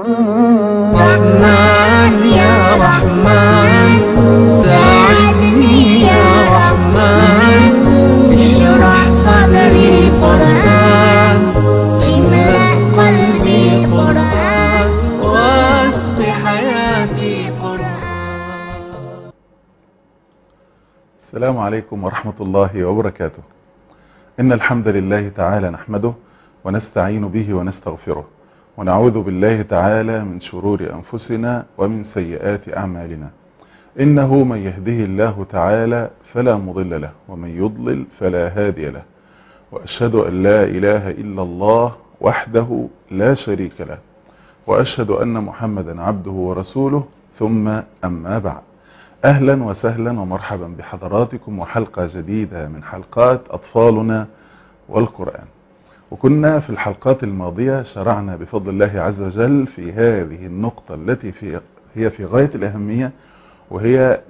رحمن يا رحمن ساعدني يا رحمن اشرح صدري قرآن املأ قلبي قرآن واسق حياتي قرآن السلام عليكم ورحمة الله وبركاته إن الحمد لله تعالى نحمده ونستعين به ونستغفره ونعوذ بالله تعالى من شرور أنفسنا ومن سيئات أعمالنا إنه من يهده الله تعالى فلا مضل له ومن يضلل فلا هادي له وأشهد أن لا إله إلا الله وحده لا شريك له وأشهد أن محمدا عبده ورسوله ثم أما بعد أهلا وسهلا ومرحبا بحضراتكم وحلقة جديدة من حلقات أطفالنا والقرآن وكنا في الحلقات الماضية شرعنا بفضل الله عز وجل في هذه النقطة التي في هي في غاية الأهمية وهي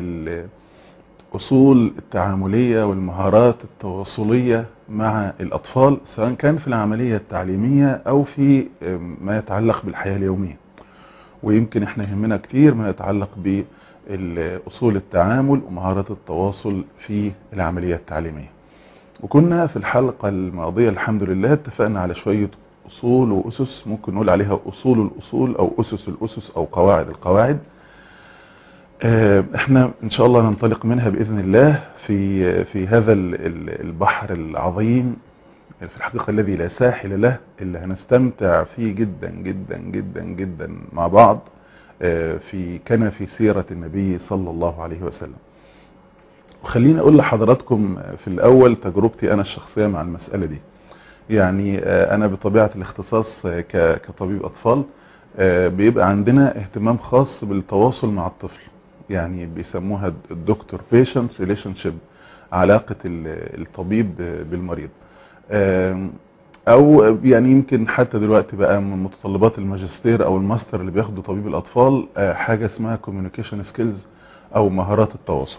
الأصول التعاملية والمهارات التواصلية مع الأطفال سواء كان في العملية التعليمية أو في ما يتعلق بالحياة اليومية ويمكن احنا يهمنا كتير ما يتعلق بأصول التعامل ومهارات التواصل في العملية التعليمية وكنا في الحلقة الماضية الحمد لله اتفقنا على شوية أصول وأسس ممكن نقول عليها أصول الأصول أو أسس الأسس أو قواعد القواعد احنا ان شاء الله ننطلق منها بإذن الله في في هذا البحر العظيم في الحقيقة الذي لا ساحل له اللي هنستمتع فيه جدا جدا جدا جدا مع بعض في كما في سيرة النبي صلى الله عليه وسلم وخليني اقول لحضراتكم في الاول تجربتي انا الشخصية مع المسألة دي يعني انا بطبيعة الاختصاص كطبيب اطفال بيبقى عندنا اهتمام خاص بالتواصل مع الطفل يعني بيسموها الدكتور بيشنت ريليشن شيب علاقة الطبيب بالمريض او يعني يمكن حتى دلوقتي بقى من متطلبات الماجستير او الماستر اللي بياخده طبيب الاطفال حاجة اسمها كوميونيكيشن سكيلز او مهارات التواصل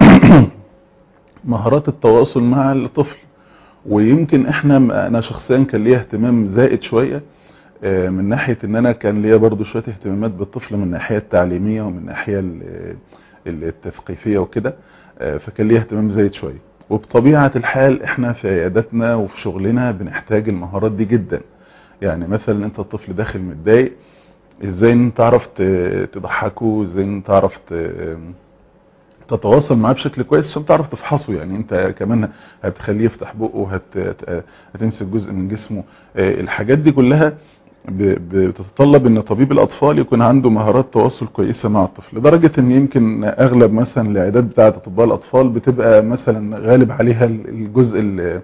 مهارات التواصل مع الطفل ويمكن احنا انا شخصيا كان ليا اهتمام زائد شوية من ناحية ان انا كان ليا برضو شوية اهتمامات بالطفل من الناحية التعليمية ومن الناحية التثقيفية وكده فكان ليا اهتمام زايد شوية وبطبيعة الحال احنا في عياداتنا وفي شغلنا بنحتاج المهارات دي جدا يعني مثلا انت الطفل داخل متضايق ازاي انت تعرف تضحكه ازاي انت تعرف تتواصل معاه بشكل كويس عشان تعرف تفحصه يعني انت كمان هتخليه يفتح بقه هت... هتمسك جزء من جسمه الحاجات دي كلها بتتطلب ان طبيب الاطفال يكون عنده مهارات تواصل كويسة مع الطفل لدرجة ان يمكن اغلب مثلا العيادات بتاعة اطباء الاطفال بتبقى مثلا غالب عليها الجزء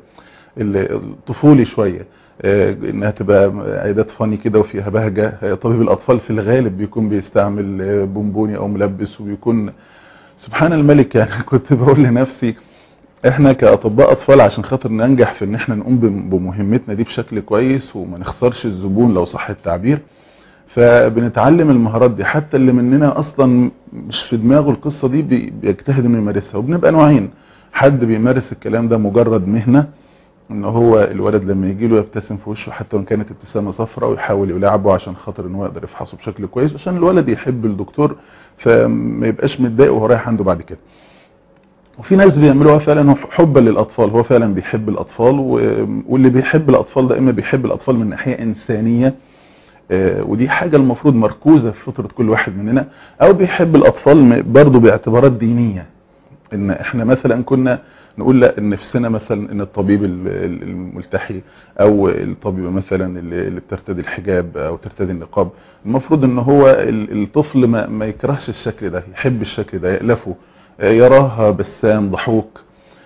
الطفولي شوية انها تبقى عيادات فاني كده وفيها بهجة طبيب الاطفال في الغالب بيكون بيستعمل بونبوني او ملبس وبيكون سبحان الملك يعني كنت بقول لنفسي احنا كاطباء اطفال عشان خاطر ننجح في ان احنا نقوم بمهمتنا دي بشكل كويس وما نخسرش الزبون لو صح التعبير فبنتعلم المهارات دي حتى اللي مننا اصلا مش في دماغه القصة دي بيجتهد انه يمارسها وبنبقى نوعين حد بيمارس الكلام ده مجرد مهنة ان هو الولد لما يجي له يبتسم في وشه حتى وان كانت ابتسامه صفراء ويحاول يلعبه عشان خاطر ان هو يقدر يفحصه بشكل كويس عشان الولد يحب الدكتور فما يبقاش متضايق وهو رايح عنده بعد كده وفي ناس بيعملوها فعلا حبا للاطفال هو فعلا بيحب الاطفال واللي بيحب الاطفال ده اما بيحب الاطفال من ناحيه انسانيه ودي حاجة المفروض مركوزة في فطرة كل واحد مننا او بيحب الاطفال برضه باعتبارات دينية ان احنا مثلا كنا نقول لا ان نفسنا مثلا ان الطبيب الملتحي او الطبيبة مثلا اللي بترتدي الحجاب او ترتدي النقاب المفروض ان هو الطفل ما, ما يكرهش الشكل ده يحب الشكل ده يألفه يراها بسام ضحوك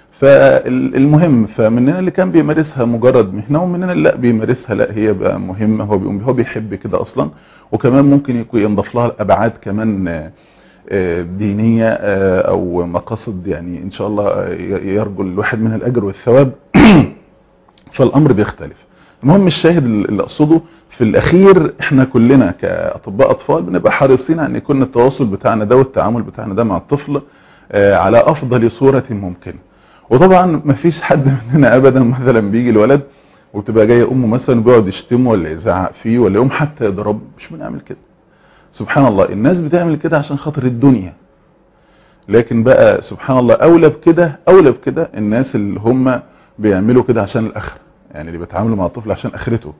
فالمهم فمننا اللي كان بيمارسها مجرد مهنة ومننا اللي لا بيمارسها لا هي بقى مهمة هو هو بيحب كده اصلا وكمان ممكن يكون ينضاف لها ابعاد كمان دينية او مقاصد يعني ان شاء الله يرجو الواحد منها الاجر والثواب فالامر بيختلف المهم الشاهد اللي اقصده في الاخير احنا كلنا كاطباء اطفال بنبقى حريصين ان يكون التواصل بتاعنا ده والتعامل بتاعنا ده مع الطفل على افضل صورة ممكنة وطبعا مفيش حد مننا ابدا مثلا بيجي الولد وبتبقى جايه امه مثلا بيقعد يشتمه ولا يزعق فيه ولا يقوم حتى يضرب مش بنعمل كده سبحان الله الناس بتعمل كده عشان خاطر الدنيا لكن بقى سبحان الله اولى بكده اولى بكده الناس اللي هم بيعملوا كده عشان الاخره يعني اللي بيتعاملوا مع الطفل عشان اخرته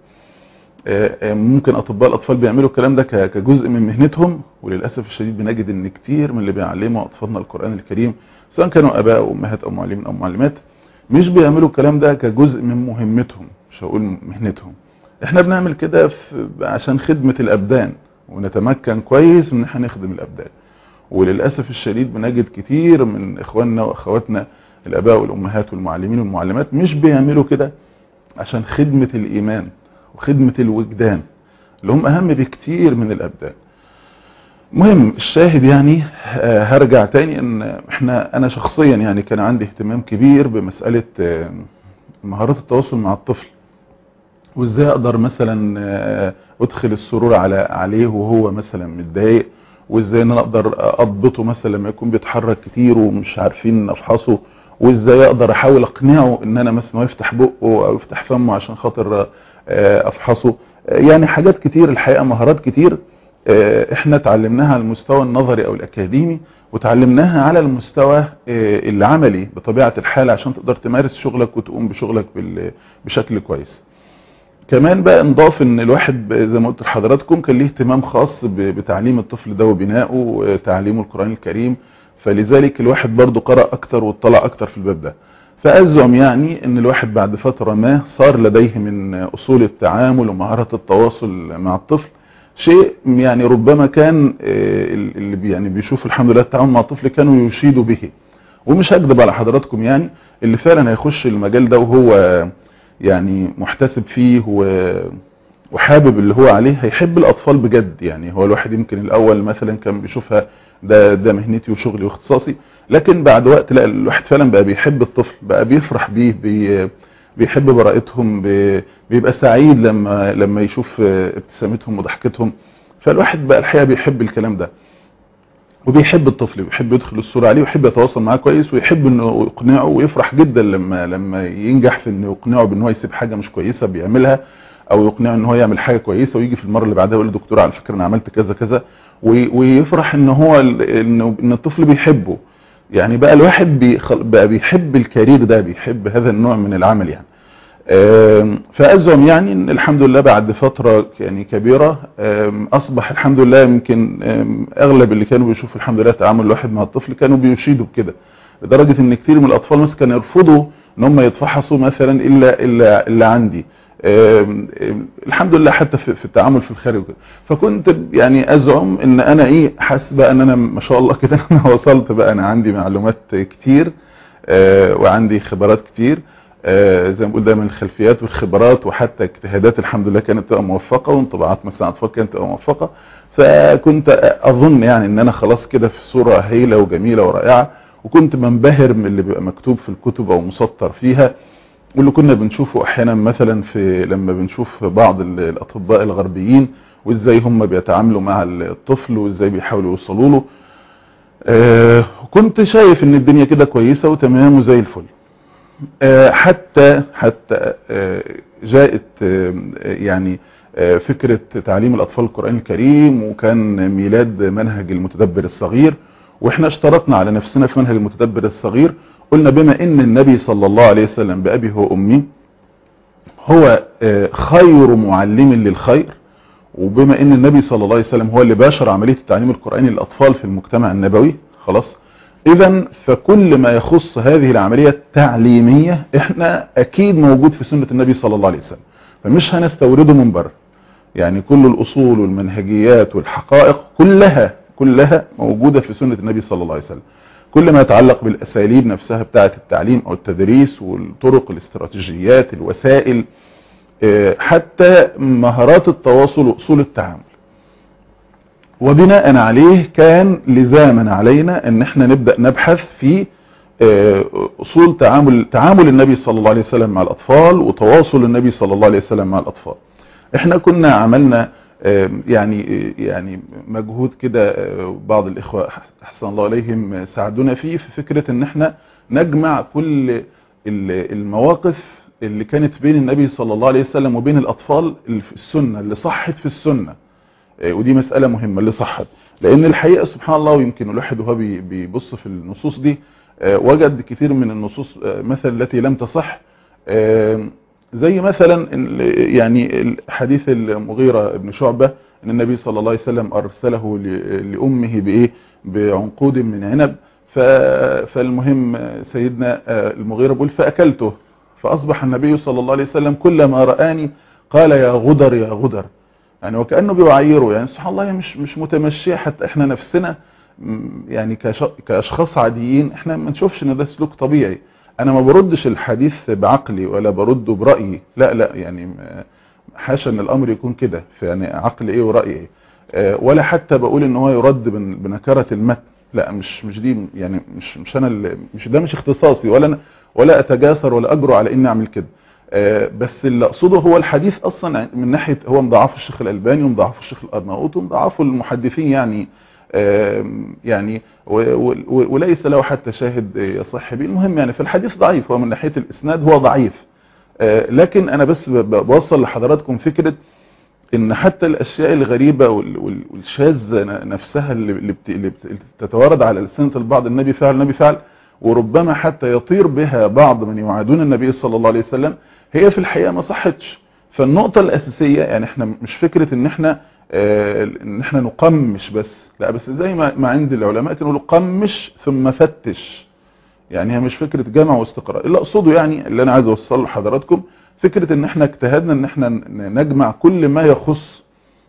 ممكن اطباء الاطفال بيعملوا الكلام ده كجزء من مهنتهم وللاسف الشديد بنجد ان كتير من اللي بيعلموا اطفالنا القران الكريم سواء كانوا اباء او امهات او معلمين او معلمات مش بيعملوا الكلام ده كجزء من مهمتهم مش هقول مهنتهم احنا بنعمل كده عشان خدمه الابدان ونتمكن كويس ان احنا نخدم الابدان وللاسف الشديد بنجد كتير من اخواننا واخواتنا الاباء والامهات والمعلمين والمعلمات مش بيعملوا كده عشان خدمه الايمان وخدمة الوجدان اللي هم أهم بكتير من الأبدان مهم الشاهد يعني هرجع تاني ان احنا انا شخصيا يعني كان عندي اهتمام كبير بمسألة مهارات التواصل مع الطفل وازاي اقدر مثلا ادخل السرور على عليه وهو مثلا متضايق وازاي ان انا اقدر اضبطه مثلا لما يكون بيتحرك كتير ومش عارفين افحصه وازاي اقدر احاول اقنعه ان انا مثلا يفتح بقه او يفتح فمه عشان خاطر افحصه يعني حاجات كتير الحقيقة مهارات كتير احنا اتعلمناها على المستوى النظري او الاكاديمي وتعلمناها على المستوى العملي بطبيعة الحال عشان تقدر تمارس شغلك وتقوم بشغلك بشكل كويس كمان بقى انضاف ان الواحد زي ما قلت لحضراتكم كان ليه اهتمام خاص بتعليم الطفل ده وبنائه وتعليمه القرآن الكريم فلذلك الواحد برضو قرأ اكتر واطلع اكتر في الباب ده فأزعم يعني ان الواحد بعد فترة ما صار لديه من اصول التعامل ومهارة التواصل مع الطفل شيء يعني ربما كان اللي يعني بيشوف الحمد لله التعامل مع الطفل كانوا يشيدوا به ومش هكذب على حضراتكم يعني اللي فعلا هيخش المجال ده وهو يعني محتسب فيه وحابب اللي هو عليه هيحب الاطفال بجد يعني هو الواحد يمكن الاول مثلا كان بيشوفها ده ده مهنتي وشغلي واختصاصي لكن بعد وقت لا الواحد فعلا بقى بيحب الطفل بقى بيفرح بيه بي بيحب براءتهم بي بيبقى سعيد لما لما يشوف ابتسامتهم وضحكتهم فالواحد بقى الحقيقه بيحب الكلام ده وبيحب الطفل ويحب يدخل الصوره عليه ويحب يتواصل معاه كويس ويحب انه يقنعه ويفرح جدا لما لما ينجح في انه يقنعه بان هو يسيب حاجه مش كويسه بيعملها او يقنعه ان هو يعمل حاجه كويسه ويجي في المره اللي بعدها يقول له دكتور على فكره انا عملت كذا كذا ويفرح ان هو انه ان الطفل بيحبه يعني بقى الواحد بيخل... بقى بيحب الكارير ده بيحب هذا النوع من العمل يعني فأزعم يعني ان الحمد لله بعد فترة يعني كبيرة اصبح الحمد لله يمكن اغلب اللي كانوا بيشوفوا الحمد لله تعامل الواحد مع الطفل كانوا بيشيدوا بكده لدرجة ان كتير من الاطفال مثلا كانوا يرفضوا ان هم يتفحصوا مثلا الا الا الا عندي الحمد لله حتى في التعامل في الخارج وكده فكنت يعني ازعم ان انا ايه حاسس بقى ان انا ما شاء الله كده انا وصلت بقى انا عندي معلومات كتير وعندي خبرات كتير زي ما بقول دايما الخلفيات والخبرات وحتى اجتهادات الحمد لله كانت تبقى موفقه وانطباعات مثلا اطفال كانت تبقى موفقه فكنت اظن يعني ان انا خلاص كده في صوره هايله وجميله ورائعه وكنت منبهر من اللي بيبقى مكتوب في الكتب او مسطر فيها واللي كنا بنشوفه احيانا مثلا في لما بنشوف بعض الاطباء الغربيين وازاي هم بيتعاملوا مع الطفل وازاي بيحاولوا يوصلوا له آه كنت شايف ان الدنيا كده كويسه وتمام وزي الفل آه حتى حتى آه جاءت يعني فكرة تعليم الأطفال القرآن الكريم وكان ميلاد منهج المتدبر الصغير واحنا اشترطنا على نفسنا في منهج المتدبر الصغير قلنا بما ان النبي صلى الله عليه وسلم بأبي هو أمي هو خير معلم للخير وبما ان النبي صلى الله عليه وسلم هو اللي باشر عملية التعليم القرآني للأطفال في المجتمع النبوي خلاص اذا فكل ما يخص هذه العملية التعليمية احنا اكيد موجود في سنة النبي صلى الله عليه وسلم فمش هنستورده من بره يعني كل الاصول والمنهجيات والحقائق كلها كلها موجودة في سنة النبي صلى الله عليه وسلم كل ما يتعلق بالاساليب نفسها بتاعة التعليم او التدريس والطرق الاستراتيجيات الوسائل حتى مهارات التواصل واصول التعامل وبناء عليه كان لزاما علينا ان احنا نبدأ نبحث في اصول تعامل تعامل النبي صلى الله عليه وسلم مع الاطفال وتواصل النبي صلى الله عليه وسلم مع الاطفال احنا كنا عملنا يعني يعني مجهود كده بعض الاخوة احسن الله عليهم ساعدونا فيه في فكرة ان احنا نجمع كل المواقف اللي كانت بين النبي صلى الله عليه وسلم وبين الأطفال اللي في السنة اللي صحت في السنة آه، ودي مسألة مهمة اللي صحت لأن الحقيقة سبحان الله ويمكن الواحد وهو بي- بيبص في النصوص دي آه، وجد كثير من النصوص آه، مثلا التي لم تصح آه، زي مثلا ال- يعني حديث المغيرة بن شعبة ان النبي صلى الله عليه وسلم ارسله ل- لامه بايه بعنقود من عنب ف- فالمهم سيدنا آه، المغيرة بيقول فاكلته فاصبح النبي صلى الله عليه وسلم كلما رآني قال يا غدر يا غدر يعني وكأنه بيعيره يعني سبحان الله هي مش مش متمشية حتى احنا نفسنا م، يعني كش- كاشخاص عاديين احنا ما نشوفش ان ده سلوك طبيعي انا ما بردش الحديث بعقلي ولا برده برأيي لا لا يعني م- حاشا ان الامر يكون كده في يعني عقل ايه ورأي ايه آه، ولا حتى بقول ان هو يرد بن- بنكرة المتن لا مش مش دي يعني مش مش انا اللي- مش ده مش اختصاصي ولا أنا ولا اتجاسر ولا اجرؤ على اني اعمل كده آه، بس اللي اقصده هو الحديث اصلا من ناحيه هو مضاعفه الشيخ الالباني ومضاعفه الشيخ الارناؤوط ومضاعفه المحدثين يعني آم، يعني و- و- و- وليس له حتى شاهد يصح به المهم يعني في الحديث ضعيف هو من ناحيه الاسناد هو ضعيف آه، لكن انا بس ب- ب- بوصل لحضراتكم فكره ان حتى الاشياء الغريبه وال- وال- والشاذه ن- نفسها اللي اللي بت- اللي بت- اللي تتوارد على لسانه البعض النبي فعل النبي فعل وربما حتى يطير بها بعض من يعادون النبي صلى الله عليه وسلم هي في الحقيقه ما صحتش فالنقطه الاساسيه يعني احنا مش فكره ان احنا آه، ان احنا نقمش بس لا بس زي ما ما عند العلماء كانوا يقولوا قمش ثم فتش يعني هي مش فكرة جمع واستقراء اللي اقصده يعني اللي انا عايز اوصله لحضراتكم فكرة ان احنا اجتهدنا ان احنا ن- نجمع كل ما يخص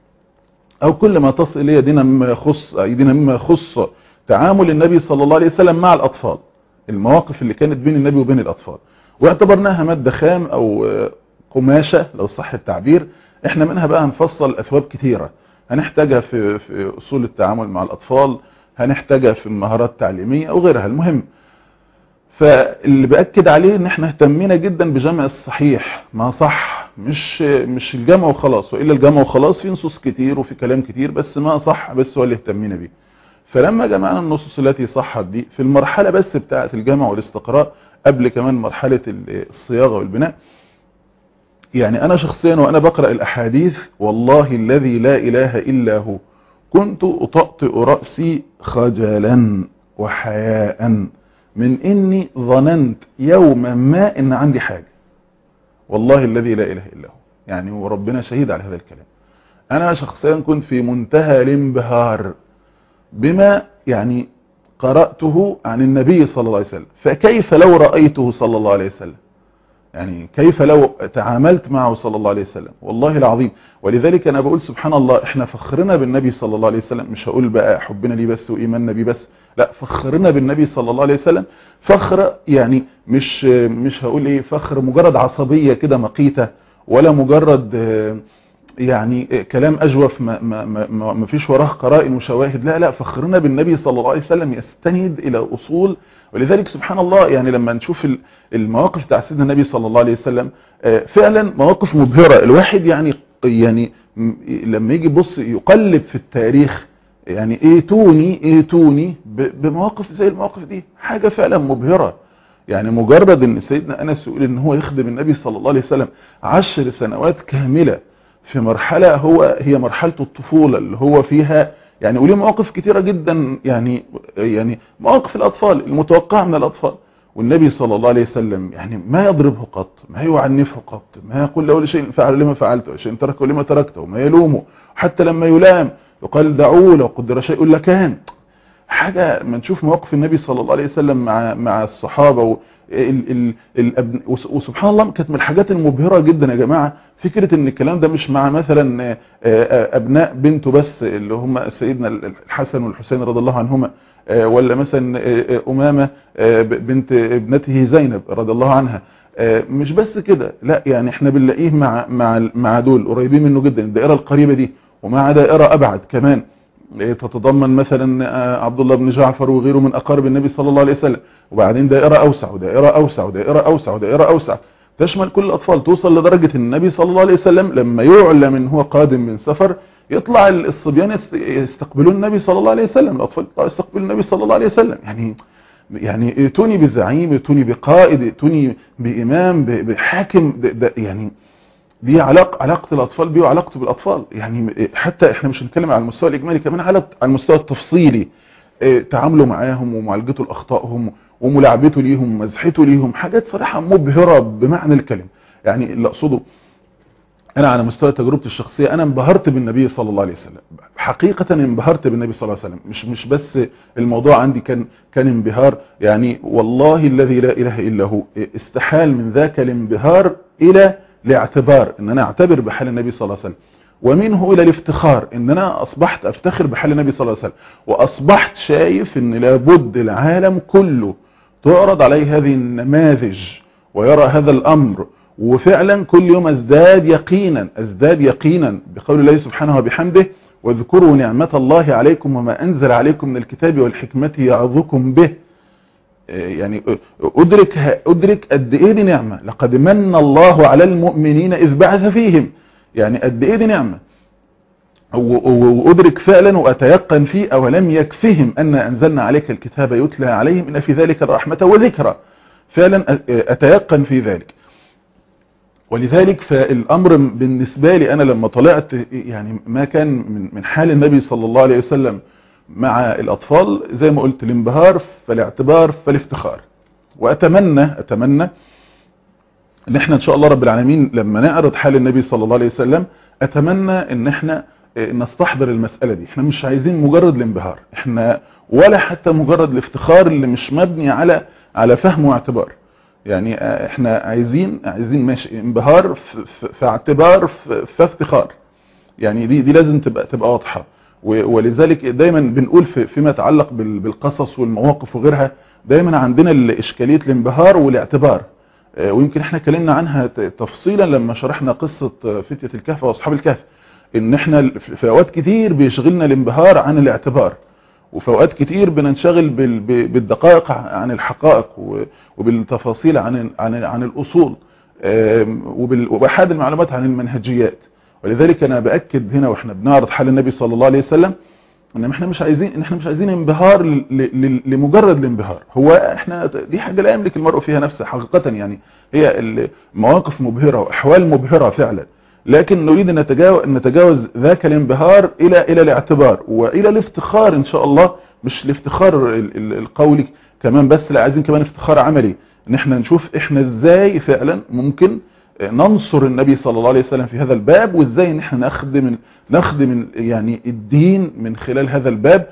او كل ما تصل اليه دينا مما يخص ايدينا مما يخص تعامل النبي صلى الله عليه وسلم مع الاطفال المواقف اللي كانت بين النبي وبين الاطفال واعتبرناها مادة خام او آه، قماشة لو صح التعبير احنا منها بقى هنفصل اثواب كتيرة هنحتاجها في, في اصول التعامل مع الاطفال هنحتاجها في المهارات التعليمية او غيرها المهم فاللي باكد عليه ان احنا اهتمينا جدا بجمع الصحيح ما صح مش مش الجمع وخلاص والا الجمع وخلاص في نصوص كتير وفي كلام كتير بس ما صح بس هو اللي اهتمينا بيه فلما جمعنا النصوص التي صحت دي في المرحله بس بتاعه الجمع والاستقراء قبل كمان مرحله الصياغه والبناء يعني انا شخصيا وانا بقرا الاحاديث والله الذي لا اله الا هو كنت اطأطئ راسي خجلا وحياء من اني ظننت يوما ما ان عندي حاجة والله الذي لا اله الا هو يعني وربنا شهيد على هذا الكلام انا شخصيا كنت في منتهى الانبهار بما يعني قرأته عن النبي صلى الله عليه وسلم فكيف لو رأيته صلى الله عليه وسلم يعني كيف لو تعاملت معه صلى الله عليه وسلم والله العظيم ولذلك انا بقول سبحان الله احنا فخرنا بالنبي صلى الله عليه وسلم مش هقول بقى حبنا ليه بس وايماننا بيه بس لا فخرنا بالنبي صلى الله عليه وسلم فخر يعني مش مش هقول ايه فخر مجرد عصبية كده مقيتة ولا مجرد آه، يعني كلام اجوف ما, ما, ما, ما فيش وراه قرائن وشواهد لا لا فخرنا بالنبي صلى الله عليه وسلم يستند الى اصول ولذلك سبحان الله يعني لما نشوف ال- المواقف بتاع سيدنا النبي صلى الله عليه وسلم آه، فعلا مواقف مبهرة الواحد يعني يعني م- لما يجي يبص يقلب في التاريخ يعني ايتوني ايتوني ب- بمواقف زي المواقف دي حاجة فعلا مبهرة يعني مجرد ان سيدنا انس يقول ان هو يخدم النبي صلى الله عليه وسلم عشر سنوات كاملة في مرحلة هو هي مرحلة الطفولة اللي هو فيها يعني وليه مواقف كتيرة جدا يعني يعني مواقف الأطفال المتوقعة من الأطفال والنبي صلى الله عليه وسلم يعني ما يضربه قط ما يعنفه قط ما يقول له شيء فعل لما فعلته وشيء تركه لما تركته وما يلومه حتى لما يلام يقال دعوه لو قدر شيء لكان حاجة ما نشوف مواقف النبي صلى الله عليه وسلم مع مع الصحابة و ال ال الأبن وس- وسبحان الله كانت من الحاجات المبهرة جدا يا جماعة فكرة ان الكلام ده مش مع مثلا آه، آه، ابناء بنته بس اللي هم سيدنا الحسن والحسين رضي الله عنهما آه، ولا مثلا آه، آه، امامة آه، ب- بنت ابنته زينب رضي الله عنها آه، مش بس كده لا يعني احنا بنلاقيه مع مع مع دول قريبين منه جدا الدائرة القريبة دي ومع دائرة ابعد كمان تتضمن مثلا آه، عبد الله بن جعفر وغيره من اقارب النبي صلى الله عليه وسلم وبعدين دائرة اوسع ودائرة اوسع ودائرة اوسع ودائرة اوسع تشمل كل الاطفال توصل لدرجة ان النبي صلى الله عليه وسلم لما يعلم ان هو قادم من سفر يطلع الصبيان يست- يستقبلون النبي صلى الله عليه وسلم الاطفال يطلعوا يستقبلون النبي صلى الله عليه وسلم يعني يعني ائتوني بزعيم ائتوني بقائد ائتوني بامام ب- بحاكم ده ده يعني دي علاقة علاقة الأطفال بيه وعلاقته بالأطفال يعني حتى احنا مش هنتكلم على المستوى الإجمالي كمان على على المستوى التفصيلي اه، تعامله معاهم ومعالجته لأخطائهم وملاعبته ليهم ومزحته ليهم حاجات صراحة مبهرة بمعنى الكلمة يعني اللي أقصده أنا على مستوى تجربتي الشخصية أنا انبهرت بالنبي صلى الله عليه وسلم حقيقة انبهرت بالنبي صلى الله عليه وسلم مش مش بس الموضوع عندي كان كان انبهار يعني والله الذي لا إله إلا هو استحال من ذاك الانبهار إلى الاعتبار ان انا اعتبر بحال النبي صلى الله عليه وسلم ومنه الى الافتخار ان انا اصبحت افتخر بحال النبي صلى الله عليه وسلم واصبحت شايف ان لابد العالم كله تعرض عليه هذه النماذج ويرى هذا الامر وفعلا كل يوم ازداد يقينا ازداد يقينا بقول الله سبحانه وبحمده واذكروا نعمة الله عليكم وما انزل عليكم من الكتاب والحكمة يعظكم به يعني أدرك, أدرك قد إيه دي نعمة لقد من الله على المؤمنين إذ بعث فيهم يعني قد إيه دي نعمة وأدرك فعلا وأتيقن فيه أولم يكفهم أن أنزلنا عليك الكتاب يتلى عليهم إن في ذلك الرحمة وذكرى فعلا أتيقن في ذلك ولذلك فالأمر بالنسبة لي أنا لما طلعت يعني ما كان من حال النبي صلى الله عليه وسلم مع الأطفال زي ما قلت الانبهار فالاعتبار فالافتخار وأتمنى أتمنى ان احنا ان شاء الله رب العالمين لما نعرض حال النبي صلى الله عليه وسلم اتمنى ان احنا نستحضر المسألة دي احنا مش عايزين مجرد الانبهار احنا ولا حتى مجرد الافتخار اللي مش مبني على على فهم واعتبار يعني احنا عايزين عايزين ماشي انبهار في اعتبار في افتخار يعني دي دي لازم تبقى تبقى واضحه ولذلك دايما بنقول في فيما يتعلق بالقصص والمواقف وغيرها دايما عندنا اشكاليه الانبهار والاعتبار ويمكن احنا اتكلمنا عنها تفصيلا لما شرحنا قصه فتيه الكهف واصحاب الكهف ان احنا في اوقات كتير بيشغلنا الانبهار عن الاعتبار وفي اوقات كتير بننشغل بالدقائق عن الحقائق وبالتفاصيل عن عن عن الاصول وباحد المعلومات عن المنهجيات ولذلك انا باكد هنا واحنا بنعرض حال النبي صلى الله عليه وسلم ان احنا مش عايزين ان احنا مش عايزين انبهار لمجرد الانبهار هو احنا دي حاجه لا يملك المرء فيها نفسه حقيقه يعني هي مواقف مبهره واحوال مبهره فعلا لكن نريد ان نتجاوز نتجاوز ذاك الانبهار الى الى الاعتبار والى الافتخار ان شاء الله مش الافتخار القولي كمان بس لا عايزين كمان افتخار عملي ان احنا نشوف احنا ازاي فعلا ممكن ننصر النبي صلى الله عليه وسلم في هذا الباب وازاي ان احنا نخدم نخدم يعني الدين من خلال هذا الباب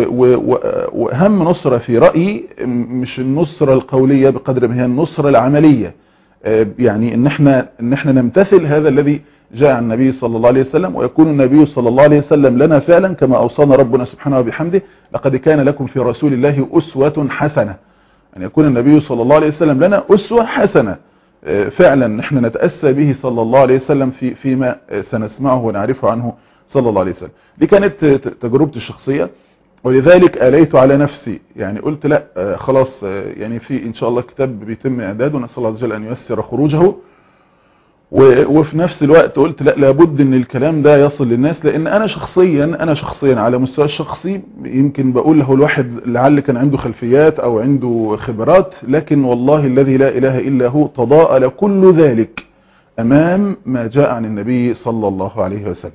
واهم نصرة في رأيي مش النصرة القولية بقدر ما هي النصرة العملية يعني ان احنا ان احنا نمتثل هذا الذي جاء عن النبي صلى الله عليه وسلم ويكون النبي صلى الله عليه وسلم لنا فعلا كما اوصانا ربنا سبحانه وبحمده لقد كان لكم في رسول الله اسوة حسنة ان يكون النبي صلى الله عليه وسلم لنا اسوة حسنة فعلا نحن نتأسى به صلى الله عليه وسلم في فيما سنسمعه ونعرفه عنه صلى الله عليه وسلم دي كانت تجربتي الشخصية ولذلك آليت على نفسي يعني قلت لا خلاص يعني في إن شاء الله كتاب بيتم إعداده نسأل الله عز وجل أن ييسر خروجه وفي نفس الوقت قلت لا لابد ان الكلام ده يصل للناس لان انا شخصيا انا شخصيا على مستوى الشخصي يمكن بقول له الواحد لعل كان عنده خلفيات او عنده خبرات لكن والله الذي لا اله الا هو تضاءل كل ذلك امام ما جاء عن النبي صلى الله عليه وسلم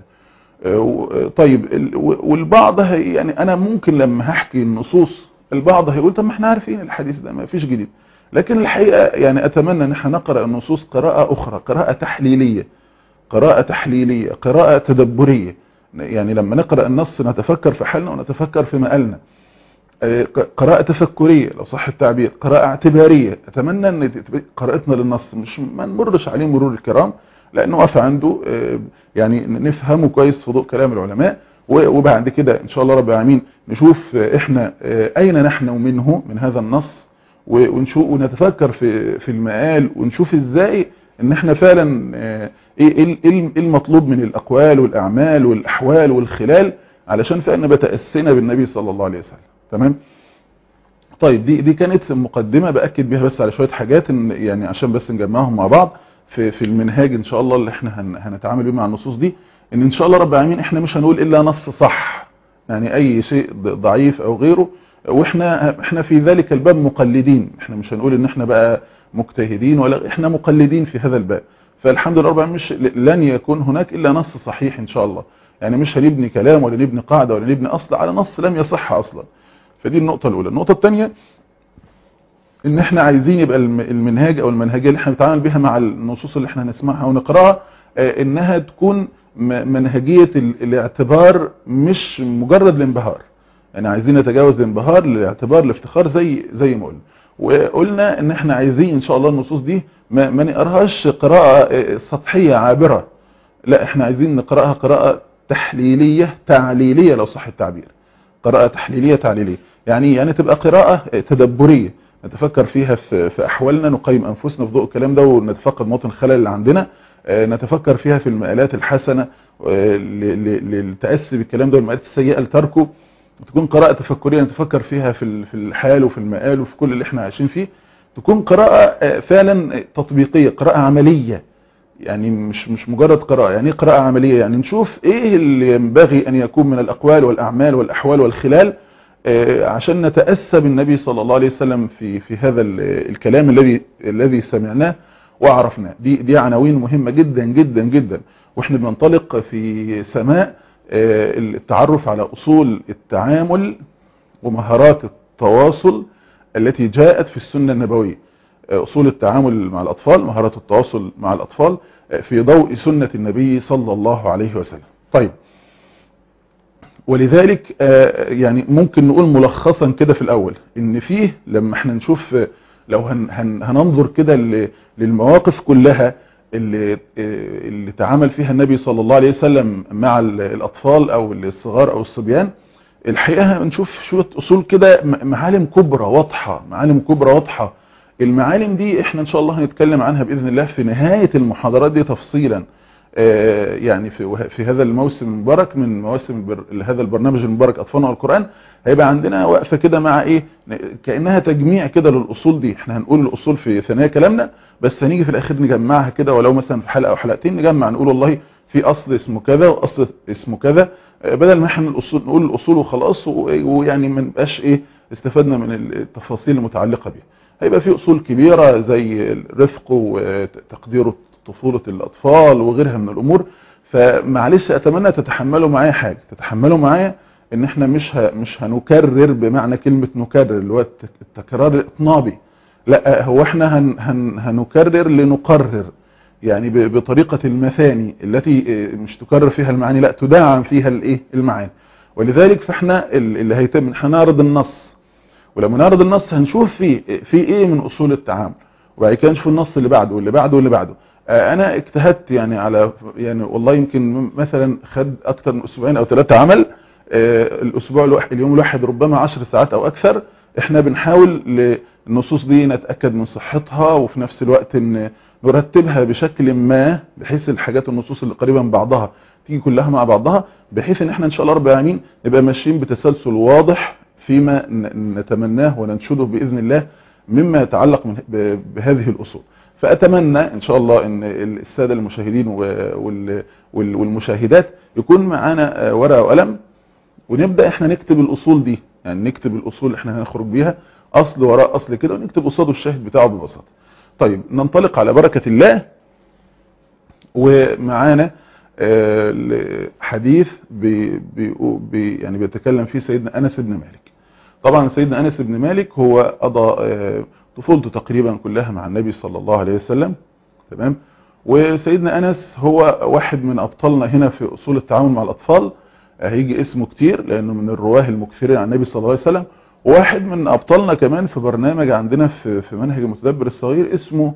طيب والبعض يعني انا ممكن لما هحكي النصوص البعض هيقول طب ما احنا عارفين الحديث ده ما فيش جديد لكن الحقيقة يعني أتمنى أن احنا نقرأ النصوص قراءة أخرى قراءة تحليلية قراءة تحليلية قراءة تدبرية يعني لما نقرأ النص نتفكر في حالنا ونتفكر في مقالنا قراءة تفكرية لو صح التعبير قراءة اعتبارية أتمنى أن قراءتنا للنص مش ما نمرش عليه مرور الكرام لأنه وقف عنده يعني نفهمه كويس في ضوء كلام العلماء وبعد كده إن شاء الله رب العالمين نشوف إحنا أين نحن منه من هذا النص ونشوف ونتفكر في في المقال ونشوف ازاي ان احنا فعلا ايه ايه المطلوب من الاقوال والاعمال والاحوال والخلال علشان فعلا بتاسنا بالنبي صلى الله عليه وسلم تمام طيب دي دي كانت مقدمه باكد بيها بس على شويه حاجات إن يعني عشان بس نجمعهم مع بعض في في المنهاج ان شاء الله اللي احنا هن هنتعامل بيه مع النصوص دي ان ان شاء الله رب العالمين احنا مش هنقول الا نص صح يعني اي شيء ضعيف او غيره واحنا احنا في ذلك الباب مقلدين احنا مش هنقول ان احنا بقى مجتهدين ولا احنا مقلدين في هذا الباب فالحمد لله رب العالمين مش لن يكون هناك الا نص صحيح ان شاء الله يعني مش هنبني كلام ولا نبني قاعده ولا نبني اصل على نص لم يصح اصلا فدي النقطه الاولى النقطه الثانيه ان احنا عايزين يبقى المنهاج او المنهجيه اللي احنا بنتعامل بها مع النصوص اللي احنا هنسمعها ونقراها انها تكون منهجيه الاعتبار مش مجرد الانبهار يعني عايزين نتجاوز الانبهار للاعتبار الافتخار زي زي ما قلنا وقلنا ان احنا عايزين ان شاء الله النصوص دي ما, ما نقراهاش قراءه سطحيه عابره لا احنا عايزين نقراها قراءه تحليليه تعليليه لو صح التعبير قراءه تحليليه تعليليه يعني يعني تبقى قراءه تدبريه نتفكر فيها في, في احوالنا نقيم انفسنا في ضوء الكلام ده ونتفقد موطن الخلل اللي عندنا نتفكر فيها في المآلات الحسنه للتاسي بالكلام ده والمآلات السيئه لتركه تكون قراءة تفكرية نتفكر فيها في في الحال وفي المآل وفي كل اللي احنا عايشين فيه تكون قراءة فعلا تطبيقية قراءة عملية يعني مش مش مجرد قراءة يعني قراءة عملية يعني نشوف ايه اللي ينبغي ان يكون من الاقوال والاعمال والاحوال والخلال عشان نتأسى بالنبي صلى الله عليه وسلم في في هذا الكلام الذي الذي سمعناه وعرفناه دي دي عناوين مهمة جدا جدا جدا واحنا بننطلق في سماء التعرف على أصول التعامل ومهارات التواصل التي جاءت في السنة النبوية أصول التعامل مع الأطفال مهارات التواصل مع الأطفال في ضوء سنة النبي صلى الله عليه وسلم طيب ولذلك يعني ممكن نقول ملخصا كده في الأول إن فيه لما احنا نشوف لو هن هن هننظر كده للمواقف كلها اللي اللي تعامل فيها النبي صلى الله عليه وسلم مع الأطفال أو الصغار أو الصبيان الحقيقة هنشوف شوية أصول كده معالم كبرى واضحة معالم كبرى واضحة المعالم دي احنا ان شاء الله هنتكلم عنها بإذن الله في نهاية المحاضرات دي تفصيلا يعني في, في هذا الموسم المبارك من مواسم هذا البرنامج المبارك أطفالنا والقرآن هيبقى عندنا وقفة كده مع ايه كأنها تجميع كده للأصول دي احنا هنقول الأصول في ثنايا كلامنا بس هنيجي في الأخير نجمعها كده ولو مثلا في حلقة أو حلقتين نجمع نقول والله في أصل اسمه كذا وأصل اسمه كذا بدل ما احنا الأصول نقول الأصول وخلاص ويعني ما نبقاش ايه استفدنا من التفاصيل المتعلقة بيها هيبقى في أصول كبيرة زي الرفق وتقدير طفولة الأطفال وغيرها من الأمور فمعلش أتمنى تتحملوا معايا حاجة تتحملوا معايا ان احنا مش ه... مش هنكرر بمعنى كلمة نكرر اللي هو التكرار الاطنابي لا هو احنا هن... هن... هنكرر لنقرر يعني ب... بطريقة المثاني التي مش تكرر فيها المعاني لا تدعم فيها الايه المعاني ولذلك فاحنا اللي هيتم احنا نعرض النص ولما نعرض النص هنشوف فيه في ايه من اصول التعامل وبعد كده نشوف النص اللي بعده واللي بعده واللي بعده انا اجتهدت يعني على يعني والله يمكن مثلا خد اكتر من اسبوعين او ثلاثة عمل الاسبوع الواحد اليوم الواحد ربما 10 ساعات او اكثر احنا بنحاول النصوص دي نتأكد من صحتها وفي نفس الوقت ان نرتبها بشكل ما بحيث الحاجات النصوص اللي قريبة من بعضها تيجي كلها مع بعضها بحيث ان احنا ان شاء الله رب العالمين نبقى ماشيين بتسلسل واضح فيما نتمناه وننشده بإذن الله مما يتعلق من بهذه الأصول فأتمنى إن شاء الله أن السادة المشاهدين والمشاهدات يكون معانا ورقة وقلم ونبدأ احنا نكتب الأصول دي يعني نكتب الأصول اللي احنا هنخرج بيها أصل وراء أصل كده ونكتب قصاده الشاهد بتاعه ببساطة طيب ننطلق على بركة الله ومعانا حديث بي بي يعني بيتكلم فيه سيدنا أنس بن مالك طبعا سيدنا أنس بن مالك هو قضى طفولته تقريبا كلها مع النبي صلى الله عليه وسلم تمام وسيدنا أنس هو واحد من أبطالنا هنا في أصول التعامل مع الأطفال هيجي اسمه كتير لأنه من الرواه المكثرين عن النبي صلى الله عليه وسلم وواحد من أبطالنا كمان في برنامج عندنا في في منهج المتدبر الصغير اسمه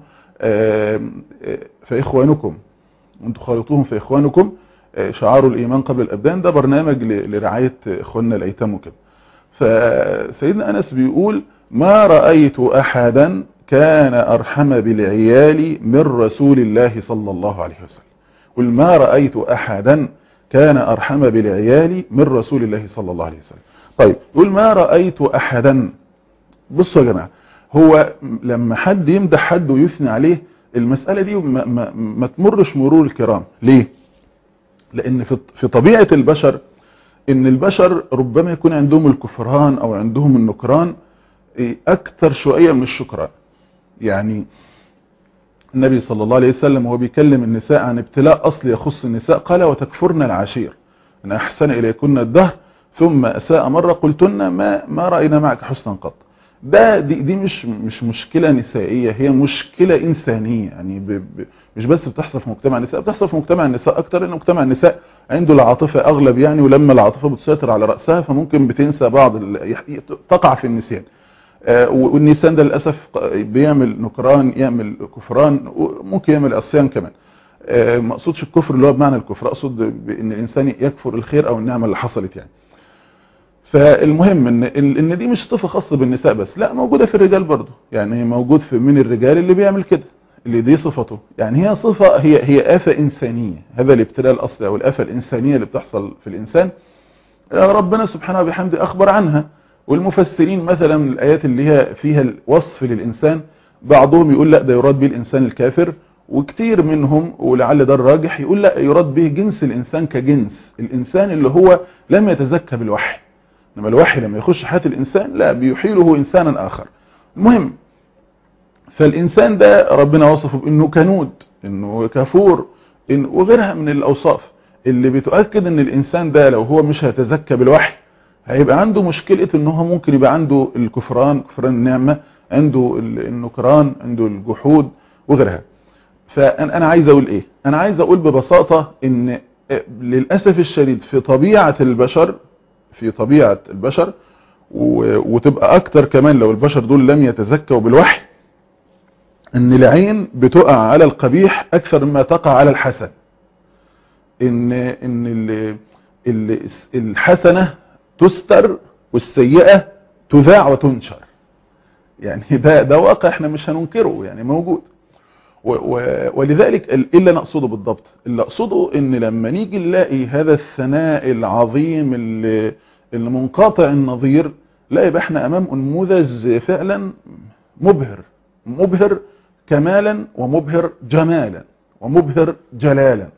فإخوانكم وانتم خالطوهم في إخوانكم شعار الإيمان قبل الأبدان ده برنامج لرعاية إخواننا الأيتام وكده فسيدنا أنس بيقول ما رأيت أحدا كان أرحم بالعيال من رسول الله صلى الله عليه وسلم قل ما رأيت أحدا كان أرحم بالعيال من رسول الله صلى الله عليه وسلم طيب قل ما رأيت أحدا بصوا يا جماعة هو لما حد يمدح حد ويثني عليه المسألة دي ما, ما, ما تمرش مرور الكرام ليه لأن في, في طبيعة البشر ان البشر ربما يكون عندهم الكفران او عندهم النكران اكثر شوية من الشكران يعني النبي صلى الله عليه وسلم وهو بيكلم النساء عن ابتلاء اصلي يخص النساء قال وتكفرن العشير ان احسن اليكن الدهر ثم اساء مرة قلتن ما ما راينا معك حسنا قط ده دي, دي مش مش مشكلة نسائية هي مشكلة إنسانية يعني ب ب مش بس بتحصل في مجتمع النساء بتحصل في مجتمع النساء أكتر لأن مجتمع النساء عنده العاطفة أغلب يعني ولما العاطفة بتسيطر على رأسها فممكن بتنسى بعض تقع في النسيان والنسيان ده للأسف بيعمل نكران يعمل كفران وممكن يعمل عصيان كمان ما اقصدش الكفر اللي هو بمعنى الكفر اقصد بان الانسان يكفر الخير او النعمه اللي حصلت يعني فالمهم ان ان دي مش صفه خاصه بالنساء بس لا موجوده في الرجال برضه يعني موجود في من الرجال اللي بيعمل كده اللي دي صفته يعني هي صفه هي هي آفة إنسانية هذا الابتلاء الأصلي أو الآفة الإنسانية اللي بتحصل في الإنسان ربنا سبحانه وبحمده أخبر عنها والمفسرين مثلا من الآيات اللي هي فيها الوصف للإنسان بعضهم يقول لا ده يراد به الإنسان الكافر وكتير منهم ولعل ده الراجح يقول لا يراد به جنس الإنسان كجنس الإنسان اللي هو لم يتزكى بالوحي انما الوحي لما يخش حياة الإنسان لا بيحيله إنسانا آخر المهم فالإنسان ده ربنا وصفه بأنه كنود أنه كفور إن وغيرها من الأوصاف اللي بتؤكد أن الإنسان ده لو هو مش هيتزكى بالوحي هيبقى عنده مشكلة أنه هو ممكن يبقى عنده الكفران كفران النعمة عنده النكران عنده الجحود وغيرها فأنا عايز أقول إيه أنا عايز أقول ببساطة أن للأسف الشديد في طبيعة البشر في طبيعة البشر وتبقى أكتر كمان لو البشر دول لم يتزكوا بالوحي ان العين بتقع على القبيح اكثر مما تقع على الحسن ان ان ال ال الحسنه تستر والسيئه تذاع وتنشر يعني ده ده واقع احنا مش هننكره يعني موجود ولذلك ايه اللي نقصده بالضبط اللي اقصده ان لما نيجي نلاقي هذا الثناء العظيم اللي, اللي منقطع النظير لا يبقى احنا امام نموذج فعلا مبهر مبهر كمالا ومبهر جمالا ومبهر جلالا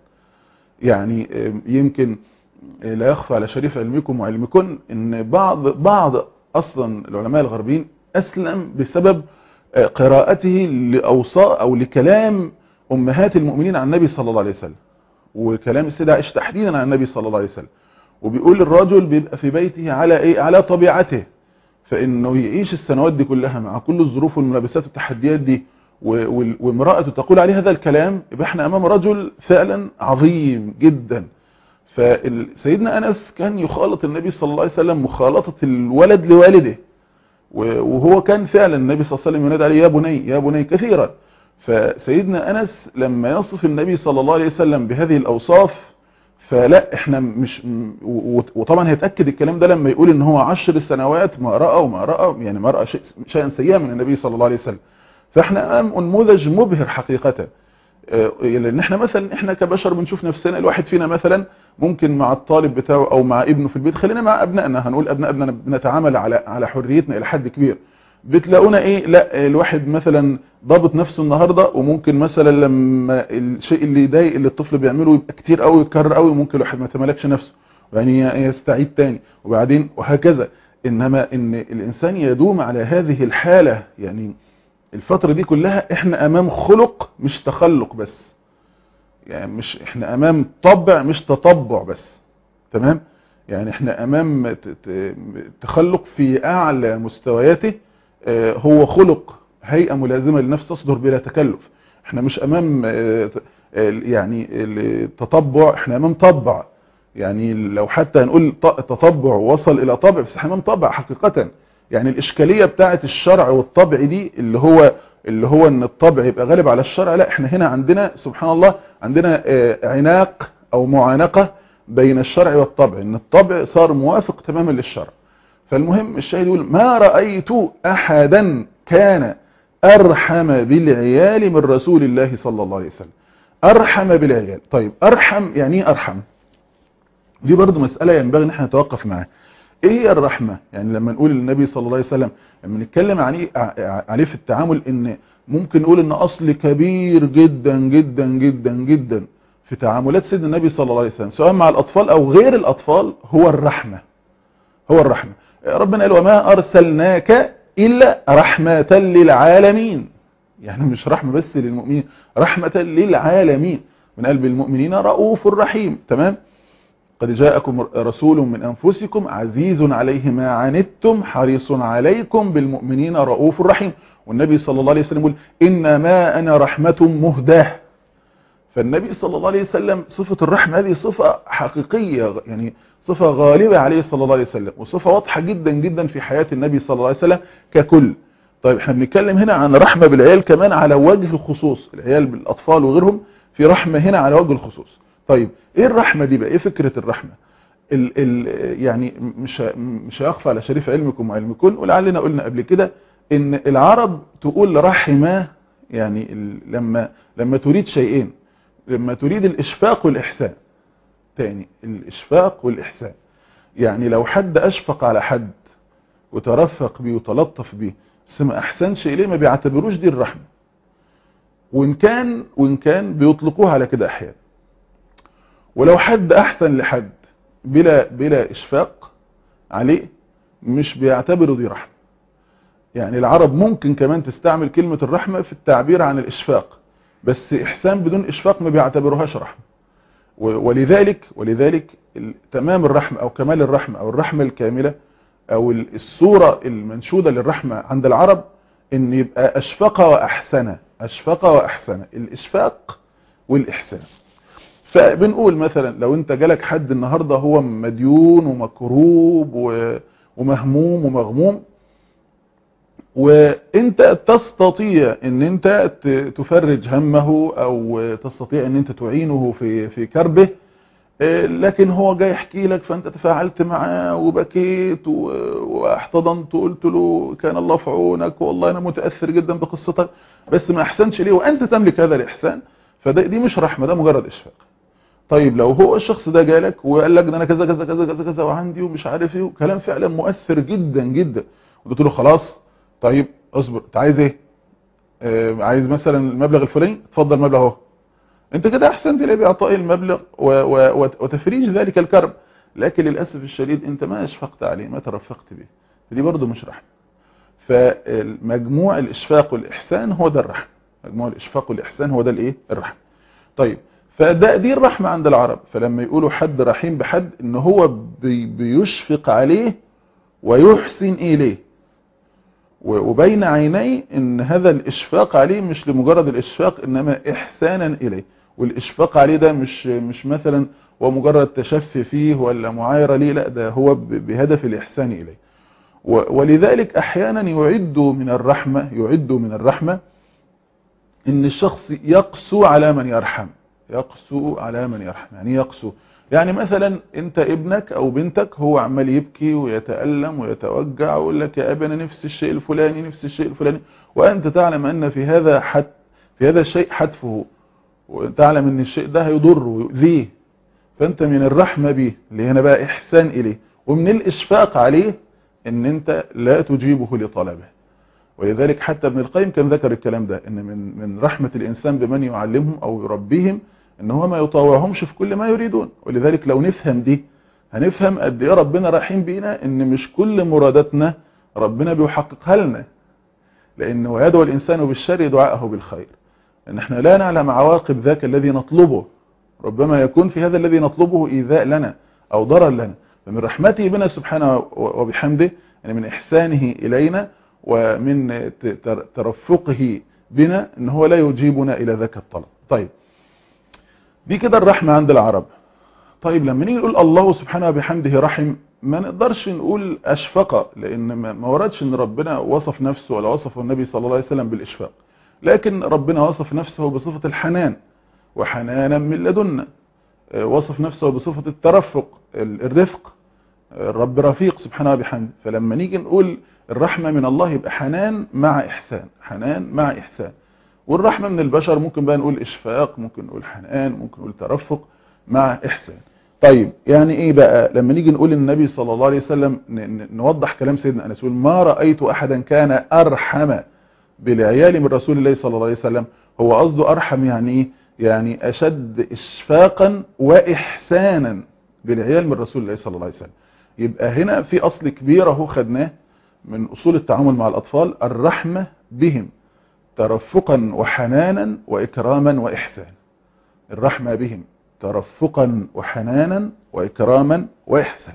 يعني يمكن لا يخفى على شريف علمكم وعلمكم ان بعض بعض اصلا العلماء الغربيين اسلم بسبب قراءته لاوصاء او لكلام امهات المؤمنين عن النبي صلى الله عليه وسلم وكلام السيده عائشه تحديدا عن النبي صلى الله عليه وسلم وبيقول الرجل بيبقى في بيته على ايه على طبيعته فانه يعيش السنوات دي كلها مع كل الظروف والملابسات والتحديات دي وامرأته تقول عليه هذا الكلام يبقى احنا امام رجل فعلا عظيم جدا فسيدنا انس كان يخالط النبي صلى الله عليه وسلم مخالطة الولد لوالده وهو كان فعلا النبي صلى الله عليه وسلم ينادي عليه يا بني يا بني كثيرا فسيدنا انس لما يصف النبي صلى الله عليه وسلم بهذه الاوصاف فلا احنا مش وطبعا هيتاكد الكلام ده لما يقول ان هو عشر سنوات ما راى وما راى يعني ما راى شيء شيئا سيئا من النبي صلى الله عليه وسلم فاحنا امام نموذج مبهر حقيقة لان احنا مثلا احنا كبشر بنشوف نفسنا الواحد فينا مثلا ممكن مع الطالب بتاعه او مع ابنه في البيت خلينا مع ابنائنا هنقول ابنائنا بنتعامل على على حريتنا الى حد كبير بتلاقونا ايه لا الواحد مثلا ضابط نفسه النهارده وممكن مثلا لما الشيء اللي يضايق اللي الطفل بيعمله يبقى كتير قوي يتكرر قوي ممكن الواحد ما يتملكش نفسه يعني يستعيد تاني وبعدين وهكذا انما ان الانسان يدوم على هذه الحالة يعني الفترة دي كلها احنا امام خلق مش تخلق بس يعني مش احنا امام طبع مش تطبع بس تمام يعني احنا امام تخلق في اعلى مستوياته هو خلق هيئة ملازمة للنفس تصدر بلا تكلف احنا مش امام يعني التطبع احنا امام طبع يعني لو حتى هنقول تطبع وصل الى طبع بس احنا امام طبع حقيقة يعني الاشكالية بتاعت الشرع والطبع دي اللي هو اللي هو ان الطبع يبقى غالب على الشرع لا احنا هنا عندنا سبحان الله عندنا عناق او معانقة بين الشرع والطبع ان الطبع صار موافق تماما للشرع فالمهم الشاهد يقول ما رأيت احدا كان ارحم بالعيال من رسول الله صلى الله عليه وسلم ارحم بالعيال طيب ارحم يعني ايه ارحم دي برضو مسألة ينبغي ان احنا نتوقف معاها ايه هي الرحمة يعني لما نقول النبي صلى الله عليه وسلم لما نتكلم عليه عليه في التعامل ان ممكن نقول ان اصل كبير جدا جدا جدا جدا في تعاملات سيدنا النبي صلى الله عليه وسلم سواء مع الأطفال أو غير الأطفال هو الرحمة هو الرحمة ربنا قال وما أرسلناك إلا رحمة للعالمين يعني مش رحمة بس للمؤمنين رحمة للعالمين من قلب المؤمنين رؤوف رحيم تمام قد جاءكم رسول من أنفسكم عزيز عليه ما عنتم حريص عليكم بالمؤمنين رؤوف رحيم والنبي صلى الله عليه وسلم يقول إنما أنا رحمة مهداه فالنبي صلى الله عليه وسلم صفة الرحمة هذه صفة حقيقية يعني صفة غالبة عليه صلى الله عليه وسلم وصفة واضحة جدا جدا في حياة النبي صلى الله عليه وسلم ككل طيب احنا بنتكلم هنا عن رحمة بالعيال كمان على وجه الخصوص العيال بالأطفال وغيرهم في رحمة هنا على وجه الخصوص طيب ايه الرحمة دي بقى ايه فكرة الرحمة ال ال يعني مش مش هيخفى على شريف علمكم وعلمكم ولعلنا قلنا قبل كده ان العرب تقول رحمة يعني لما لما تريد شيئين لما تريد الاشفاق والاحسان تاني الاشفاق والاحسان يعني لو حد اشفق على حد وترفق بيه وتلطف بيه بس ما احسنش اليه ما بيعتبروش دي الرحمة وان كان وان كان بيطلقوها على كده احيانا ولو حد احسن لحد بلا بلا اشفاق عليه مش بيعتبروا دي رحمة يعني العرب ممكن كمان تستعمل كلمة الرحمة في التعبير عن الاشفاق بس احسان بدون اشفاق ما بيعتبروهاش رحمة ولذلك ولذلك تمام الرحمة او كمال الرحمة او الرحمة الكاملة او الصورة المنشودة للرحمة عند العرب ان يبقى اشفق واحسن اشفق واحسن الاشفاق والاحسان فبنقول مثلا لو انت جالك حد النهاردة هو مديون ومكروب ومهموم ومغموم وانت تستطيع ان انت تفرج همه او تستطيع ان انت تعينه في في كربه لكن هو جاي يحكي لك فانت تفاعلت معاه وبكيت واحتضنت وقلت له كان الله في عونك والله انا متاثر جدا بقصتك بس ما احسنش ليه وانت تملك هذا الاحسان فده دي مش رحمه ده مجرد اشفاق طيب لو هو الشخص ده جالك وقال لك ده انا كذا كذا كذا كذا كذا وعندي ومش عارف ايه وكلام فعلا مؤثر جدا جدا وقلت له خلاص طيب اصبر انت عايز ايه آه عايز مثلا المبلغ الفلاني اتفضل المبلغ اهو انت كده احسنت ليه باعطاء المبلغ و و وتفريج ذلك الكرب لكن للاسف الشديد انت ما اشفقت عليه ما ترفقت به دي برضه مش رحمه فمجموع الاشفاق والاحسان هو ده الرحمه مجموع الاشفاق والاحسان هو ده الايه الرحمه طيب فده دي الرحمه عند العرب فلما يقولوا حد رحيم بحد ان هو بي بيشفق عليه ويحسن اليه وبين عيني ان هذا الاشفاق عليه مش لمجرد الاشفاق انما احسانا اليه والاشفاق عليه ده مش مش مثلا ومجرد تشفي فيه ولا معايره ليه لا ده هو بهدف الاحسان اليه ولذلك احيانا يعد من الرحمه يعد من الرحمه ان الشخص يقسو على من يرحم يقسو على من يرحم يعني يقسو يعني مثلا انت ابنك او بنتك هو عمال يبكي ويتألم ويتوجع ويقول لك يا ابي انا نفس الشيء الفلاني نفس الشيء الفلاني وانت تعلم ان في هذا حد في هذا الشيء حتفه وتعلم ان الشيء ده هيضره ويؤذيه فانت من الرحمة به اللي هنا بقى احسان اليه ومن الاشفاق عليه ان انت لا تجيبه لطلبه ولذلك حتى ابن القيم كان ذكر الكلام ده ان من من رحمة الانسان بمن يعلمهم او يربيهم ان هو ما يطاوعهمش في كل ما يريدون ولذلك لو نفهم دي هنفهم قد ايه ربنا رحيم بينا ان مش كل مراداتنا ربنا بيحققها لنا لان ويدعو الانسان بالشر دعاءه بالخير ان احنا لا نعلم عواقب ذاك الذي نطلبه ربما يكون في هذا الذي نطلبه ايذاء لنا او ضرر لنا فمن رحمته بنا سبحانه وبحمده يعني من احسانه الينا ومن ترفقه بنا ان هو لا يجيبنا الى ذاك الطلب طيب دي كده الرحمة عند العرب طيب لما نيجي نقول الله سبحانه وبحمده رحم ما نقدرش نقول أشفق لأن ما وردش أن ربنا وصف نفسه ولا وصف النبي صلى الله عليه وسلم بالإشفاق لكن ربنا وصف نفسه بصفة الحنان وحنانا من لدنا وصف نفسه بصفة الترفق الرفق الرب رفيق سبحانه وبحمده فلما نيجي نقول الرحمة من الله يبقى حنان مع إحسان حنان مع إحسان والرحمة من البشر ممكن بقى نقول إشفاق ممكن نقول حنان ممكن نقول ترفق مع إحسان طيب يعني إيه بقى لما نيجي نقول النبي صلى الله عليه وسلم نوضح كلام سيدنا أنس يقول ما رأيت أحدا كان أرحم بالعيال من رسول الله صلى الله عليه وسلم هو قصده أرحم يعني إيه يعني اشد اشفاقا واحسانا بالعيال من رسول الله صلى الله عليه وسلم يبقى هنا في اصل كبير اهو خدناه من اصول التعامل مع الاطفال الرحمة بهم ترفقا وحنانا واكراما واحسانا الرحمة بهم ترفقا وحنانا واكراما واحسانا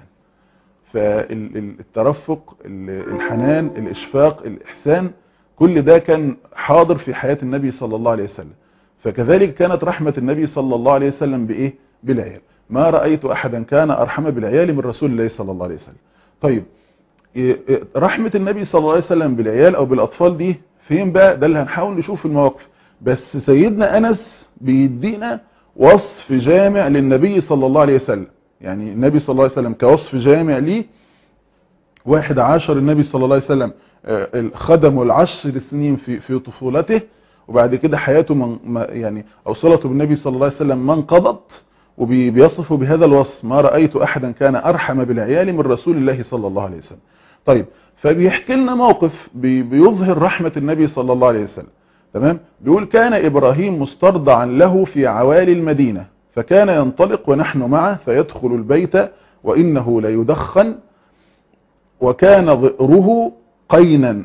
فالترفق الحنان الاشفاق الاحسان كل ده كان حاضر في حياة النبي صلى الله عليه وسلم فكذلك كانت رحمة النبي صلى الله عليه وسلم بايه بالعيال ما رأيت احدا كان ارحم بالعيال من رسول الله صلى الله عليه وسلم طيب رحمة النبي صلى الله عليه وسلم بالعيال او بالاطفال دي فين بقى ده اللي هنحاول نشوف المواقف بس سيدنا انس بيدينا وصف جامع للنبي صلى الله عليه وسلم يعني النبي صلى الله عليه وسلم كوصف جامع ليه واحد عاشر النبي صلى الله عليه وسلم خدمه العشر سنين في في طفولته وبعد كده حياته من يعني اوصلته بالنبي صلى الله عليه وسلم من قضت وبيصفه بهذا الوصف ما رأيت احدا كان ارحم بالعيال من رسول الله صلى الله عليه وسلم طيب فبيحكي لنا موقف بيظهر رحمة النبي صلى الله عليه وسلم تمام بيقول كان ابراهيم مسترضعا له في عوالي المدينة فكان ينطلق ونحن معه فيدخل البيت وانه ليدخن وكان ظئره قينا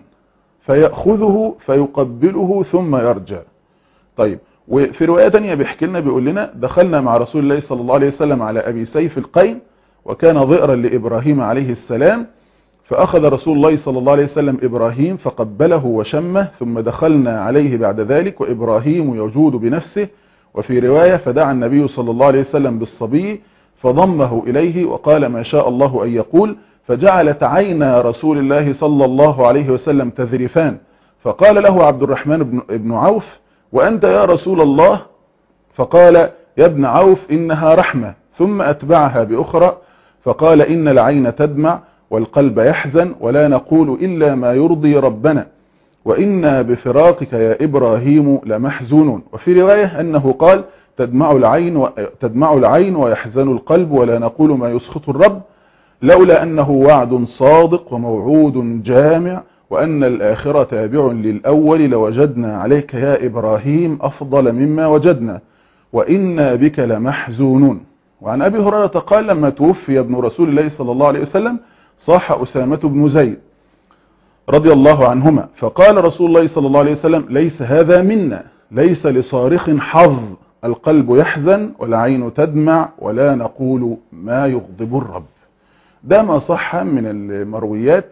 فيأخذه فيقبله ثم يرجع طيب وفي رواية تانية بيحكي لنا بيقول لنا دخلنا مع رسول الله صلى الله عليه وسلم على أبي سيف القين وكان ظئرا لإبراهيم عليه السلام فأخذ رسول الله صلى الله عليه وسلم إبراهيم فقبله وشمه ثم دخلنا عليه بعد ذلك وإبراهيم يجود بنفسه وفي رواية فدعا النبي صلى الله عليه وسلم بالصبي فضمه إليه وقال ما شاء الله أن يقول فجعلت عينا رسول الله صلى الله عليه وسلم تذرفان فقال له عبد الرحمن بن عوف وأنت يا رسول الله فقال يا ابن عوف إنها رحمة ثم أتبعها بأخرى فقال إن العين تدمع والقلب يحزن ولا نقول إلا ما يرضي ربنا وإنا بفراقك يا إبراهيم لمحزونون وفي رواية أنه قال تدمع العين, و... تدمع العين ويحزن القلب ولا نقول ما يسخط الرب لولا أنه وعد صادق وموعود جامع وأن الآخرة تابع للأول لوجدنا عليك يا إبراهيم أفضل مما وجدنا وإنا بك لمحزونون وعن أبي هريرة قال لما توفي ابن رسول الله صلى الله عليه وسلم صاح أسامة بن زيد رضي الله عنهما فقال رسول الله صلى الله عليه وسلم ليس هذا منا ليس لصارخ حظ القلب يحزن والعين تدمع ولا نقول ما يغضب الرب ده ما صح من المرويات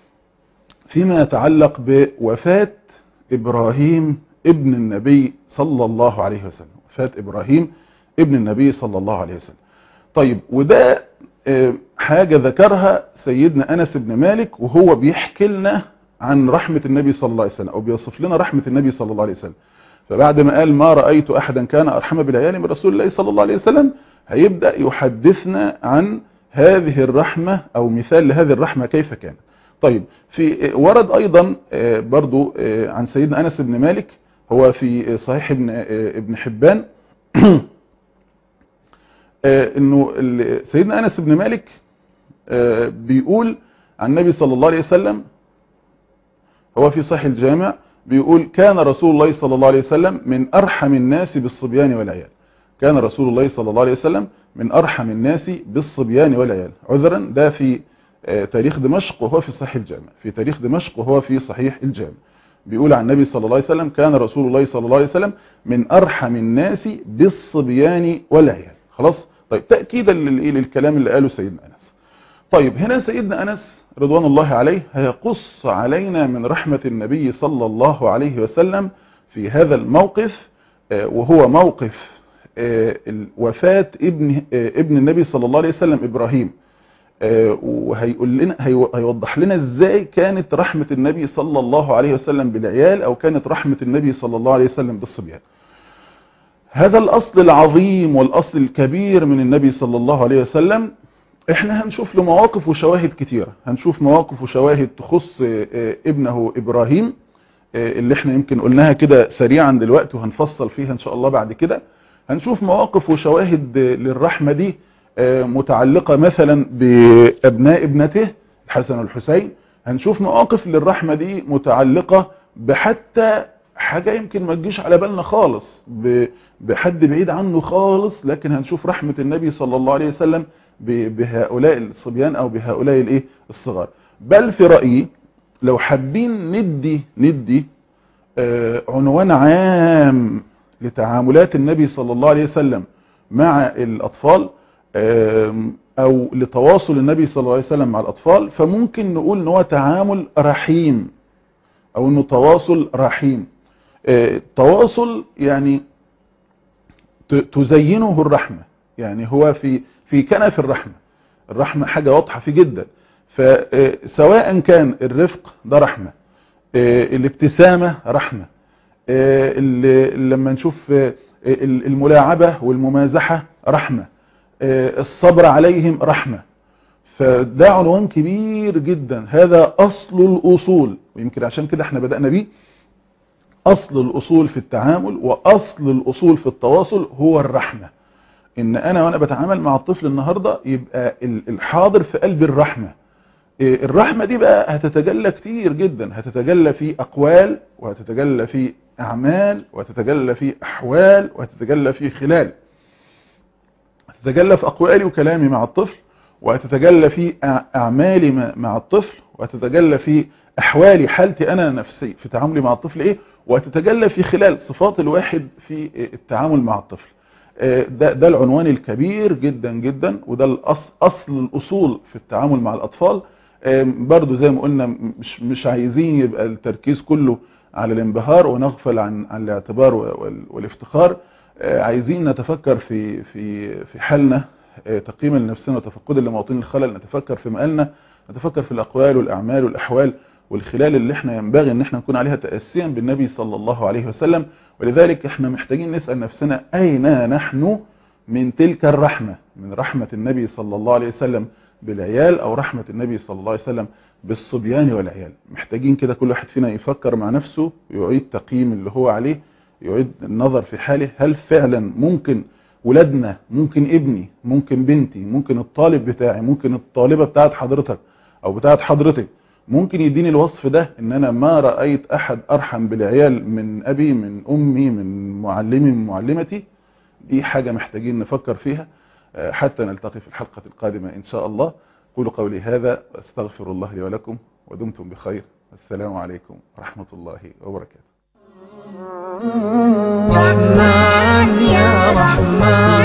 فيما يتعلق بوفاة إبراهيم ابن النبي صلى الله عليه وسلم وفاة إبراهيم ابن النبي صلى الله عليه وسلم طيب وده حاجة ذكرها سيدنا أنس بن مالك وهو بيحكي لنا عن رحمة النبي صلى الله عليه وسلم أو بيصف لنا رحمة النبي صلى الله عليه وسلم فبعد ما قال ما رأيت أحدا كان أرحم بالعيال من رسول الله صلى الله عليه وسلم هيبدأ يحدثنا عن هذه الرحمة أو مثال لهذه الرحمة كيف كانت طيب في ورد أيضا برضو عن سيدنا أنس بن مالك هو في صحيح ابن ابن حبان انه سيدنا انس بن مالك بيقول عن النبي صلى الله عليه وسلم هو في صحيح الجامع بيقول كان رسول الله صلى الله عليه وسلم من ارحم الناس بالصبيان والعيال كان رسول الله صلى الله عليه وسلم من ارحم الناس بالصبيان والعيال عذرا ده في تاريخ دمشق وهو في صحيح الجامع في تاريخ دمشق وهو في صحيح الجامع بيقول عن النبي صلى الله عليه وسلم كان رسول الله صلى الله عليه وسلم من ارحم الناس بالصبيان والعيال خلاص طيب تأكيدا للكلام اللي قاله سيدنا أنس طيب هنا سيدنا أنس رضوان الله عليه هيقص علينا من رحمة النبي صلى الله عليه وسلم في هذا الموقف وهو موقف وفاة ابن ابن النبي صلى الله عليه وسلم إبراهيم وهيقول لنا هيوضح لنا ازاي كانت رحمة النبي صلى الله عليه وسلم بالعيال او كانت رحمة النبي صلى الله عليه وسلم بالصبيان هذا الأصل العظيم والأصل الكبير من النبي صلى الله عليه وسلم احنا هنشوف له مواقف وشواهد كتيرة هنشوف مواقف وشواهد تخص ابنه إبراهيم اللي احنا يمكن قلناها كده سريعا دلوقتي وهنفصل فيها ان شاء الله بعد كده هنشوف مواقف وشواهد للرحمة دي متعلقة مثلا بأبناء ابنته الحسن والحسين هنشوف مواقف للرحمة دي متعلقة بحتى حاجة يمكن ما تجيش على بالنا خالص بحد بعيد عنه خالص لكن هنشوف رحمة النبي صلى الله عليه وسلم بهؤلاء الصبيان او بهؤلاء الايه الصغار بل في رأيي لو حابين ندي ندي عنوان عام لتعاملات النبي صلى الله عليه وسلم مع الأطفال أو لتواصل النبي صلى الله عليه وسلم مع الأطفال فممكن نقول ان هو تعامل رحيم أو أنه تواصل رحيم تواصل يعني تزينه الرحمة يعني هو في في كنف الرحمة الرحمة حاجة واضحة فيه جدا فسواء كان الرفق ده رحمة الابتسامة رحمة لما نشوف الملاعبة والممازحة رحمة الصبر عليهم رحمة فده عنوان كبير جدا هذا أصل الأصول ويمكن عشان كده احنا بدأنا بيه أصل الأصول في التعامل وأصل الأصول في التواصل هو الرحمة إن أنا وأنا بتعامل مع الطفل النهاردة يبقى الحاضر في قلب الرحمة الرحمة دي بقى هتتجلى كتير جدا هتتجلى في أقوال وهتتجلى في أعمال وهتتجلى في أحوال وهتتجلى في خلال هتتجلى في أقوالي وكلامي مع الطفل وهتتجلى في أعمالي مع الطفل وهتتجلى في أحوالي حالتي أنا نفسي في تعاملي مع الطفل إيه وهتتجلى في خلال صفات الواحد في التعامل مع الطفل ده, ده العنوان الكبير جدا جدا وده الأصل أصل الأصول في التعامل مع الأطفال برضو زي ما قلنا مش, مش عايزين يبقى التركيز كله على الانبهار ونغفل عن, عن الاعتبار والافتخار عايزين نتفكر في في في حالنا تقييما لنفسنا وتفقدا لمواطن الخلل نتفكر في مقالنا نتفكر في الأقوال والأعمال والأحوال والخلال اللي احنا ينبغي ان احنا نكون عليها تأسيا بالنبي صلى الله عليه وسلم ولذلك احنا محتاجين نسأل نفسنا اين نحن من تلك الرحمة من رحمة النبي صلى الله عليه وسلم بالعيال او رحمة النبي صلى الله عليه وسلم بالصبيان والعيال محتاجين كده كل واحد فينا يفكر مع نفسه يعيد تقييم اللي هو عليه يعيد النظر في حاله هل فعلا ممكن ولادنا ممكن ابني ممكن بنتي ممكن الطالب بتاعي ممكن الطالبة بتاعت حضرتك او بتاعت حضرتك ممكن يديني الوصف ده ان انا ما رأيت احد ارحم بالعيال من ابي من امي من معلمي من معلمتي دي حاجة محتاجين نفكر فيها حتى نلتقي في الحلقة القادمة ان شاء الله قولوا قولي هذا استغفر الله لي ولكم ودمتم بخير السلام عليكم ورحمة الله وبركاته رحمن يا رحمن